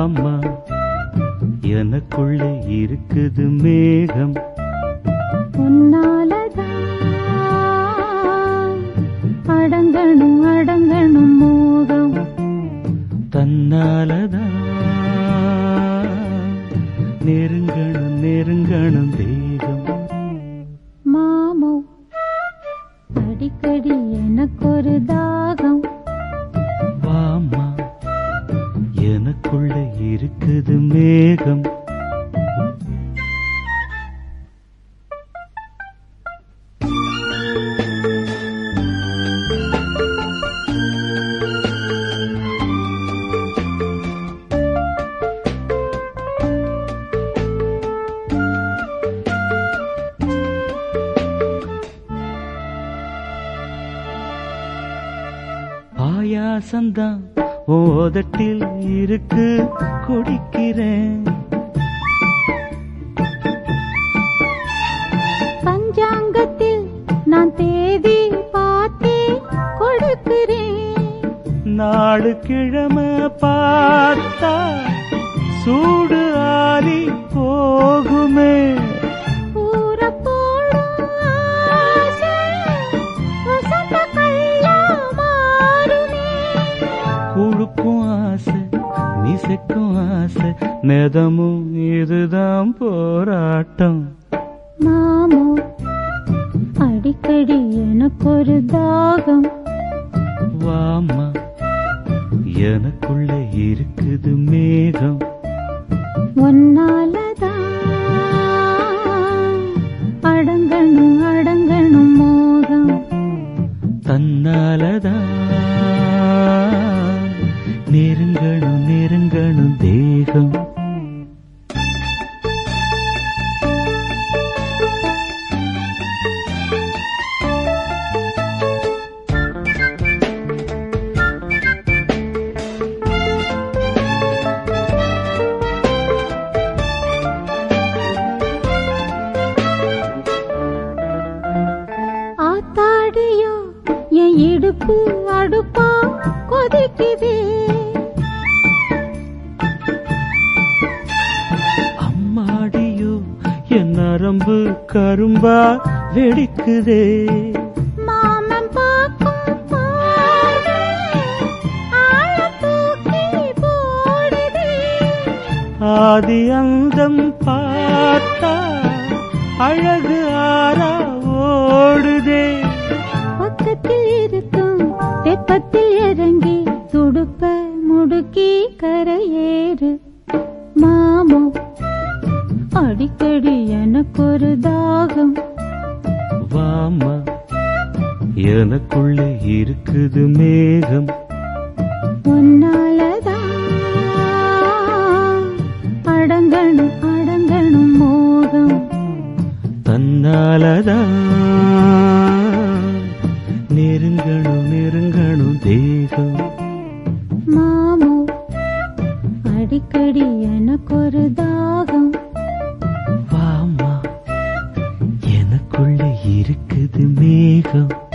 வாமா எனக்குள்ள இருக்குது மேகம் உன்னாலதான் அடங்கணும் அடங்கணும் மோகம் தன்னாலதான் நெருங்கணும் நெருங்கணும் தேகம் மாமோ அடிக்கடி எனக்கொரு தாகம் வாமா எனக்குள்ள இருக்குது மேகம் பாயாசந்தான் ஓதட்டில் இருக்கு குடிக்கிறேன் பஞ்சாங்கத்தில் நான் தேதி பார்த்தே கொடுக்கிறேன் நாலு கிழமை பார்த்தா சூடு ஆறி போகுமே ஊற போடும் ஆசை வசந்த கள்ளா மாறுமே குழுக்கும் ஆசை மிசக்கும் ஆசை நெதமும் இதுதான் போராட்டம் மாமோ அடிக்கடி எனக்கொரு தாகம் வாமா எனக்குள்ள இருக்குது மேகம் ஒன்னாலதான் அடங்கணும் அடங்கணும் மோகம் தன்னாலதான் நெருங்கணும் நெருங்கணும் தேகம் ஆத்தாடியோ என் இடுப்பு அடுப்பா கொதிக்குதே அம்மாடியோ என் நரம்பு கரும்பா வெடிக்குதே மாமன் பார்க்கும் பார்வை ஆழத் தூக்கி போடுதே ஆதி அந்தம் பார்த்தா அழகு ஆறா ஓடுதே பக்கத்தில் இருக்கும் தெப்பத்தில் இறங்கி துடுப்ப முடுக்கி கரையேறு மாமோ அடிக்கடி எனக்கொரு தாகம் வாமா எனக்குள்ள இருக்குது மேகம் உன்னாலதான் அடங்கணும் அடங்கணும் மோகம் தன்னாலதான் நெருங்கணும் நெருங்கணும் தேகம் மாமோ அடிக்கடி எனக்கொரு தாகம் வாமா எனக்குள்ள இருக்குது மேகம்